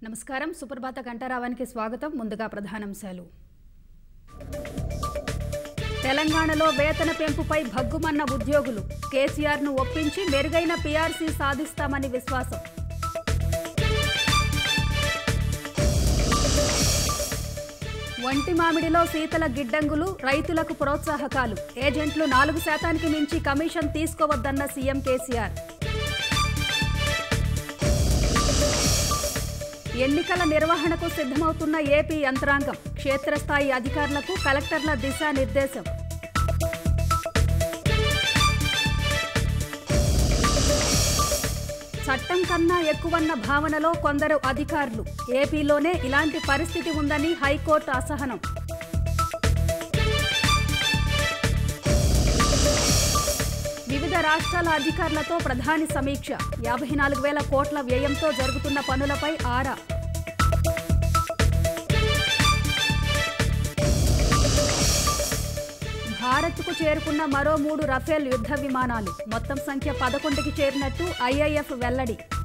నమస్కారం సుప్రభాత గంటారావానికి స్వాగతం ముందుగా ప్రధానాంశాలు తెలంగాణలో వేతన పెంపుపై భగ్గుమన్న ఉద్యోగులు కేసీఆర్ను ఒప్పించి మెరుగైన పీఆర్సీ సాధిస్తామని విశ్వాసం వంటి మామిడిలో శీతల గిడ్డంగులు రైతులకు ప్రోత్సాహకాలు ఏజెంట్లు నాలుగు శాతానికి మించి కమిషన్ తీసుకోవద్దన్న సీఎం కేసీఆర్ ఎన్నికల నిర్వహణకు సిద్ధమవుతున్న ఏపీ యంత్రాంగం క్షేత్రస్థాయి అధికారులకు కలెక్టర్ల దిశానిర్దేశం చట్టం కన్నా ఎక్కువన్న భావనలో కొందరు అధికారులు ఏపీలోనే ఇలాంటి పరిస్థితి ఉందని హైకోర్టు అసహనం వివిధ రాష్ట్రాల అధికారులతో ప్రధాని సమీక్ష యాభై నాలుగు వేల కోట్ల వ్యయంతో జరుగుతున్న పనులపై ఆరా భారత్కు చేరుకున్న మరో మూడు రఫేల్ యుద్ధ విమానాలు మొత్తం సంఖ్య పదకొండుకి చేరినట్టు ఐఐఎఫ్ వెల్లడి